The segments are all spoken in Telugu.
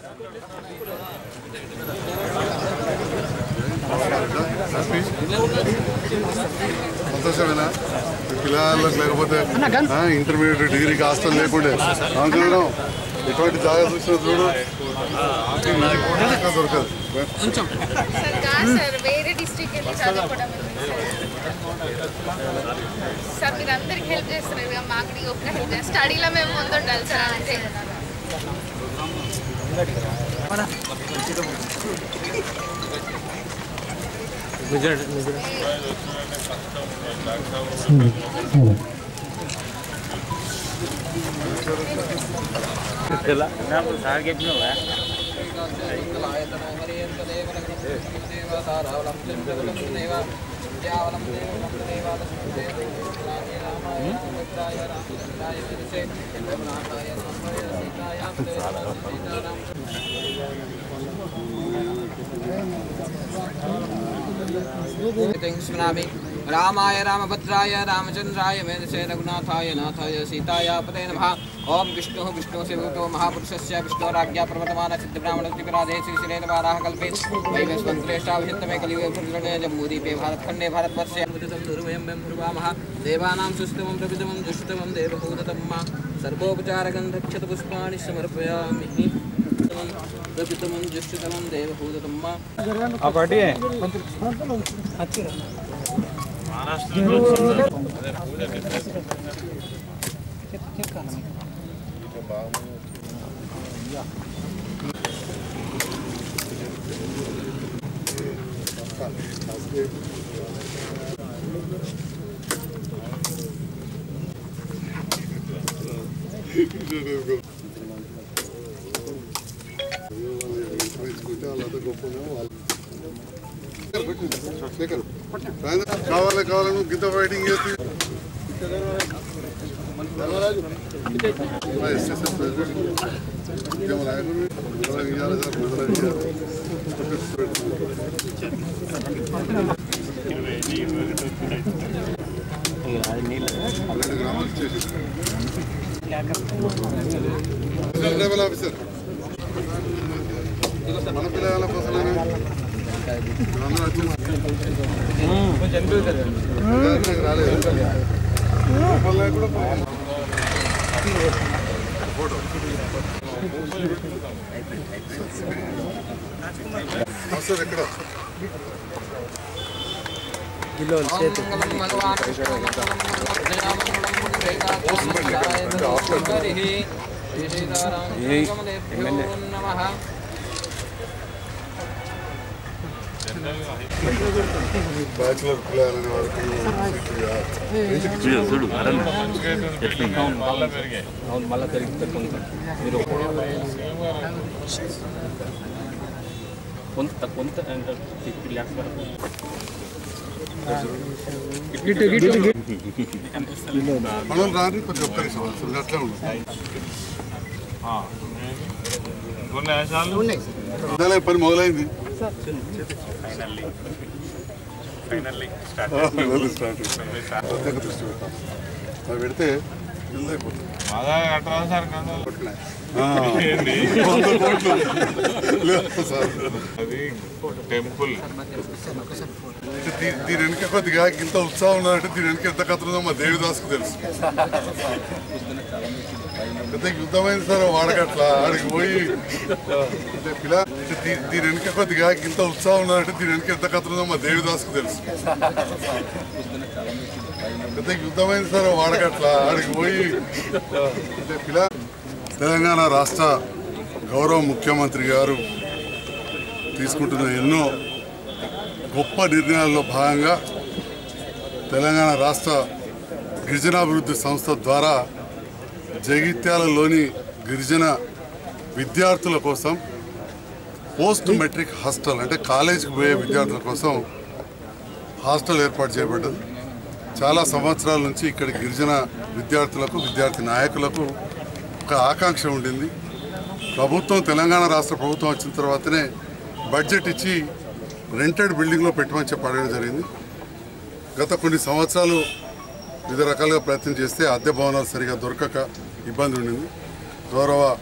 సంతోషమేనా ఈ పిల్లలకు లేకపోతే ఆ, ఇంటర్మీడియట్ డిగ్రీకి హాస్టల్ లేకుండే అనుకున్నాం ఎటువంటి జాగా చూసిన చూడు ఎక్కడ దొరకదు సార్ కాదు సార్ వేరే డిస్ట్రిక్ట్ వెళ్ళి చదువుకోవడం ఎందుకు సార్? సార్ మీరు అందరికి హెల్ప్ చేస్తున్నారు ఇక మాకు నీకు ఒక్క హెల్ప్ చేస్తారు స్టడీలో మేము ముందు ఉండాలి సార్ అంతే स्मरामि रामाय रामभद्राय रामचन्द्राय वेदसे रघुनाथाय नाथाय सीताय पते नमः ॐ विष्णुः विष्णुस्य भूतो महापुरुषस्य विष्णोराज्ञा प्रवर्तमान सिद्धब्राह्मणोत्तिपराधे श्रीश्रेण वाराः कल्पे वैवस्वन्त्रेष्टाभिषिक्तमे कलियुगे प्रकरणे जम्बूदीपे भारतखण्डे भारतवर्षे अमृतं दुर्वयं वयं ब्रुवामः देवानां सुस्तमं प्रभितमं दुष्टमं देवभूततं मा सर्वोपचारगन्धक्षतपुष्पाणि समर्पयामि प्रपितमं जुष्टतमं देवभूततं मा పెంచుకుంటే వాళ్ళంతా గొప్పగా వాళ్ళు శేఖర్ కావాలి కావాలని గింత ఫైటింగ్ చేసి ధర్మరాజు ఎస్ఎస్ఎస్ ప్రెసిడెంట్ ఉద్యమ నాయకుడు మొదలగు ఇయ్యాలి సార్ మొదలగు ఇయ్యాలి పన్నెండు గ్రామాలు ఇచ్చేసి ట్రైబల్ ఆఫీసర్ మన పిల్లల కోసమేనా అందరూ వచ్చేసి రాలేదు లోపల కూడా ఫోటో ఆఫీసర్ ఎక్కడ మంగళం భగవాన్ విష్ణు మంగళం నమః బ్యాచులర్ పిల్లలని వారికి అవును మళ్ళీ పెరిగితే కొంత మీరు కొంత కొంత అంటే ఫిఫ్టీ ల్యాక్స్ వరకు మనం రాని కొంచెం ఒక్క నిమిషం అసలు అట్లా ఉండదు ఇదాలే పని మొదలైంది వెల్ స్టార్ట్ ప్రత్యేక దృష్టి పెట్టాం అది పెడితే కింద అయిపోతుంది కొట్టినాయి. ఆ. వంద కోట్లు. లేదు సార్. టెంపుల్ అంటే దీ- దీని వెనుక కొద్దిగా ఇంత ఉత్సాహం ఉన్నదంటే దీని వెనుక ఎంత కథ ఉందో మా దేవిదాస్కు తెలుసు పెద్ద యుద్ధమైంది సార్ వాడకట్ల ఆడికి పోయి అంటే పిల్ల అంటే దీ- దీని వెనుక కొద్దిగా ఇంత ఉత్సాహం ఉన్నదంటే దీని వెనుక ఎంత కథ ఉందో మా దేవిదాస్కు తెలుసు పెద్ద యుద్ధమైంది సార్ వాడకట్ల ఆడికి పోయి అంటే పిల్ల తెలంగాణ రాష్ట్ర గౌరవ ముఖ్యమంత్రి గారు తీసుకుంటున్న ఎన్నో గొప్ప నిర్ణయాల్లో భాగంగా తెలంగాణ రాష్ట్ర గిరిజనాభివృద్ధి సంస్థ ద్వారా జగిత్యాలలోని గిరిజన విద్యార్థుల కోసం పోస్ట్ మెట్రిక్ హాస్టల్ అంటే కాలేజీకి పోయే విద్యార్థుల కోసం హాస్టల్ ఏర్పాటు చేయబడ్డది చాలా సంవత్సరాల నుంచి ఇక్కడ గిరిజన విద్యార్థులకు విద్యార్థి నాయకులకు ఒక ఆకాంక్ష ఉండింది ప్రభుత్వం తెలంగాణ రాష్ట్ర ప్రభుత్వం వచ్చిన తర్వాతనే బడ్జెట్ ఇచ్చి రెంటెడ్ బిల్డింగ్లో పెట్టమని చెప్పి అడగడం జరిగింది గత కొన్ని సంవత్సరాలు వివిధ రకాలుగా ప్రయత్నం చేస్తే అద్దె భవనాలు సరిగా దొరకక ఇబ్బంది ఉండింది గౌరవ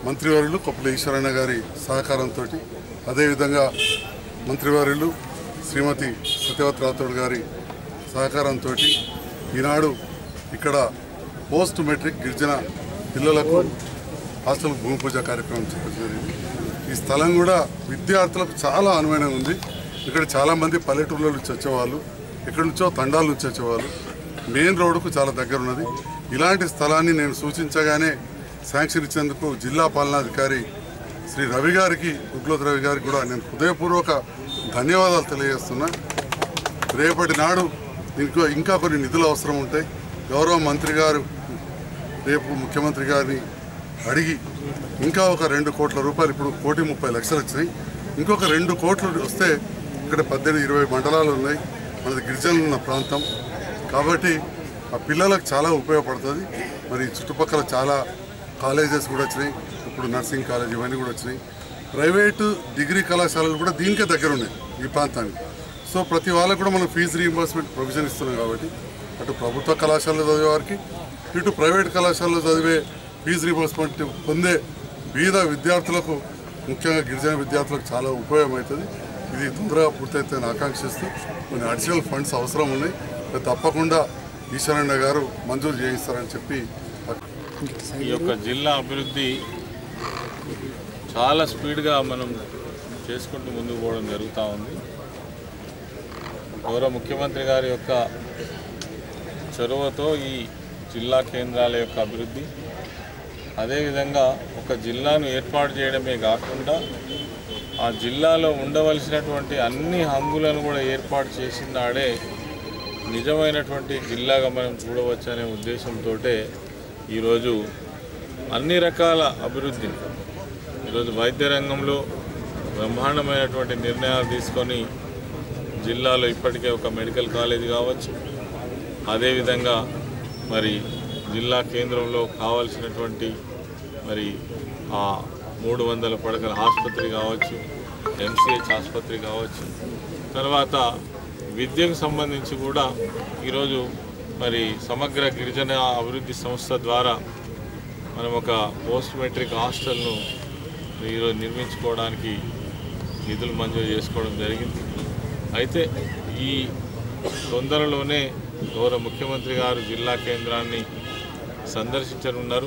మంత్రివర్యులు కొప్పుల ఈశ్వరన్న గారి సహకారంతో అదేవిధంగా మంత్రివర్యులు శ్రీమతి సత్యవత్ రాథోడ్ గారి సహకారంతో ఈనాడు ఇక్కడ పోస్ట్ మెట్రిక్ గిరిజన పిల్లలకు హాస్టల్ భూమి పూజ కార్యక్రమం చేయడం జరిగింది ఈ స్థలం కూడా విద్యార్థులకు చాలా అనువైనంగా ఉంది ఇక్కడ చాలామంది పల్లెటూర్ల నుంచి వచ్చేవాళ్ళు ఎక్కడి నుంచో తండాల నుంచి వచ్చేవాళ్ళు మెయిన్ రోడ్డుకు చాలా దగ్గర ఉన్నది ఇలాంటి స్థలాన్ని నేను సూచించగానే శాంక్షన్ ఇచ్చేందుకు జిల్లా పాలనాధికారి శ్రీ రవి గారికి ఉగ్లోత్ రవి గారికి కూడా నేను హృదయపూర్వక ధన్యవాదాలు తెలియజేస్తున్నా రేపటి నాడు దీనికి ఇంకా కొన్ని నిధులు అవసరం ఉంటాయి గౌరవ మంత్రి గారు రేపు ముఖ్యమంత్రి గారిని అడిగి ఇంకా ఒక రెండు కోట్ల రూపాయలు ఇప్పుడు కోటి ముప్పై లక్షలు వచ్చినాయి ఇంకొక రెండు కోట్లు వస్తే ఇక్కడ పద్దెనిమిది ఇరవై మండలాలు ఉన్నాయి మనది గిరిజనులు ఉన్న ప్రాంతం కాబట్టి ఆ పిల్లలకు చాలా ఉపయోగపడుతుంది మరి చుట్టుపక్కల చాలా కాలేజెస్ కూడా వచ్చినాయి ఇప్పుడు నర్సింగ్ కాలేజ్ ఇవన్నీ కూడా వచ్చినాయి ప్రైవేటు డిగ్రీ కళాశాలలు కూడా దీనికే దగ్గర ఉన్నాయి ఈ ప్రాంతానికి సో ప్రతి వాళ్ళకు కూడా మనం ఫీజు రీయింబర్స్మెంట్ ప్రొవిజన్ ఇస్తున్నాం కాబట్టి అటు ప్రభుత్వ కళాశాలలో చదివే వారికి ఇటు ప్రైవేట్ కళాశాలలో చదివే ఫీజు రీయింబర్స్మెంట్ పొందే బీద విద్యార్థులకు ముఖ్యంగా గిరిజన విద్యార్థులకు చాలా ఉపయోగం అవుతుంది ఇది తొందరగా పూర్తయితే ఆకాంక్షిస్తూ కొన్ని అడిషనల్ ఫండ్స్ అవసరం ఉన్నాయి అది తప్పకుండా ఈశ్వరಣ್య గారు మంజూరు చేయిస్తారని చెప్పి ఈ యొక్క జిల్లా అభివృద్ధి చాలా స్పీడ్గా మనం చేసుకుంటూ ముందుకు పోవడం జరుగుతూ ఉంది గౌరవ ముఖ్యమంత్రి గారి యొక్క చొరవతో ఈ జిల్లా కేంద్రాల యొక్క అభివృద్ధి అదేవిధంగా ఒక జిల్లాను ఏర్పాటు చేయడమే కాకుండా ఆ జిల్లాలో ఉండవలసినటువంటి అన్ని హంగులను కూడా ఏర్పాటు చేసిన నాడే నిజమైనటువంటి జిల్లాగా మనం చూడవచ్చు అనే ఉద్దేశంతో ఈరోజు అన్ని రకాల అభివృద్ధిని ఈరోజు వైద్య రంగంలో బ్రహ్మాండమైనటువంటి నిర్ణయాలు తీసుకొని జిల్లాలో ఇప్పటికే ఒక మెడికల్ కాలేజ్ కావచ్చు అదేవిధంగా మరి జిల్లా కేంద్రంలో కావాల్సినటువంటి మరి ఆ మూడు వందల పడకల ఆసుపత్రి కావచ్చు ఎంసీహెచ్ ఆసుపత్రి కావచ్చు తర్వాత విద్యకు సంబంధించి కూడా ఈరోజు మరి సమగ్ర గిరిజన అభివృద్ధి సంస్థ ద్వారా మనం ఒక పోస్ట్ మెట్రిక్ హాస్టల్ను ఈరోజు నిర్మించుకోవడానికి నిధులు మంజూరు చేసుకోవడం జరిగింది అయితే ఈ తొందరలోనే గౌరవ ముఖ్యమంత్రి గారు జిల్లా కేంద్రాన్ని సందర్శించనున్నారు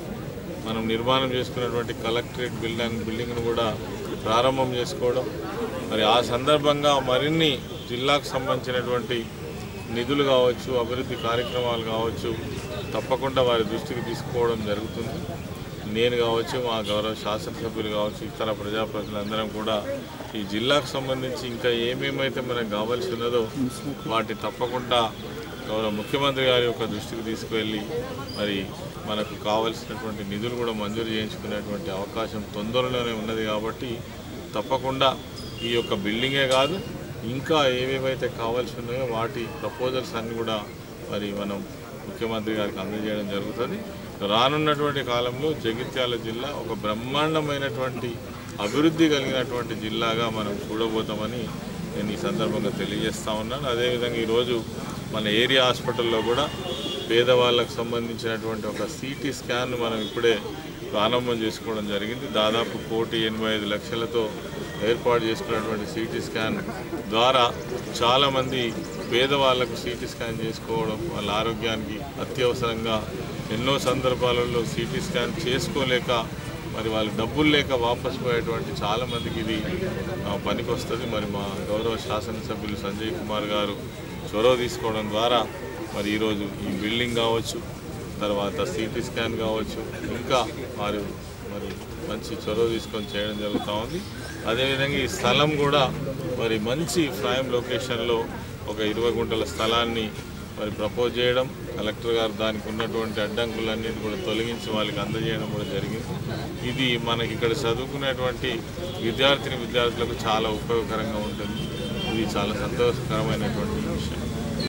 మనం నిర్మాణం చేసుకున్నటువంటి కలెక్టరేట్ బిల్డింగ్ బిల్డింగ్ను కూడా ప్రారంభం చేసుకోవడం మరి ఆ సందర్భంగా మరిన్ని జిల్లాకు సంబంధించినటువంటి నిధులు కావచ్చు అభివృద్ధి కార్యక్రమాలు కావచ్చు తప్పకుండా వారి దృష్టికి తీసుకోవడం జరుగుతుంది నేను కావచ్చు మా గౌరవ శాసనసభ్యులు కావచ్చు ఇతర ప్రజాప్రతినిధులందరం కూడా ఈ జిల్లాకు సంబంధించి ఇంకా ఏమేమైతే మనకు కావాల్సి ఉన్నదో వాటి తప్పకుండా గౌరవ ముఖ్యమంత్రి గారి యొక్క దృష్టికి తీసుకువెళ్ళి మరి మనకు కావలసినటువంటి నిధులు కూడా మంజూరు చేయించుకునేటువంటి అవకాశం తొందరలోనే ఉన్నది కాబట్టి తప్పకుండా ఈ యొక్క బిల్డింగే కాదు ఇంకా ఏవేవైతే కావాల్సి ఉన్నాయో వాటి ప్రపోజల్స్ అన్నీ కూడా మరి మనం ముఖ్యమంత్రి గారికి అందజేయడం జరుగుతుంది రానున్నటువంటి కాలంలో జగిత్యాల జిల్లా ఒక బ్రహ్మాండమైనటువంటి అభివృద్ధి కలిగినటువంటి జిల్లాగా మనం చూడబోతామని నేను ఈ సందర్భంగా తెలియజేస్తా ఉన్నాను అదేవిధంగా ఈరోజు మన ఏరియా హాస్పిటల్లో కూడా పేదవాళ్ళకు సంబంధించినటువంటి ఒక సిటీ స్కాన్ మనం ఇప్పుడే ప్రారంభం చేసుకోవడం జరిగింది దాదాపు కోటి ఎనభై ఐదు లక్షలతో ఏర్పాటు చేసుకున్నటువంటి సిటీ స్కాన్ ద్వారా చాలామంది పేదవాళ్లకు సిటీ స్కాన్ చేసుకోవడం వాళ్ళ ఆరోగ్యానికి అత్యవసరంగా ఎన్నో సందర్భాలలో సిటీ స్కాన్ చేసుకోలేక మరి వాళ్ళు డబ్బులు లేక వాపసు పోయేటువంటి చాలామందికి ఇది ఆ, పనికొస్తుంది మరి మా గౌరవ శాసనసభ్యులు సంజయ్ కుమార్ గారు చొరవ తీసుకోవడం ద్వారా మరి ఈరోజు ఈ బిల్డింగ్ కావచ్చు తర్వాత సిటీ స్కాన్ కావచ్చు ఇంకా వారు మరి మంచి చొరవ తీసుకొని చేయడం జరుగుతూ ఉంది అదేవిధంగా ఈ స్థలం కూడా మరి మంచి ప్రైమ్ లొకేషన్లో ఒక ఇరవై గుంటల స్థలాన్ని మరి ప్రపోజ్ చేయడం కలెక్టర్ గారు దానికి ఉన్నటువంటి అడ్డంకులన్నిటి కూడా తొలగించి వాళ్ళకి అందజేయడం కూడా జరిగింది ఇది మనకి ఇక్కడ చదువుకునేటువంటి విద్యార్థిని విద్యార్థులకు చాలా ఉపయోగకరంగా ఉంటుంది ఇది చాలా సంతోషకరమైనటువంటి విషయం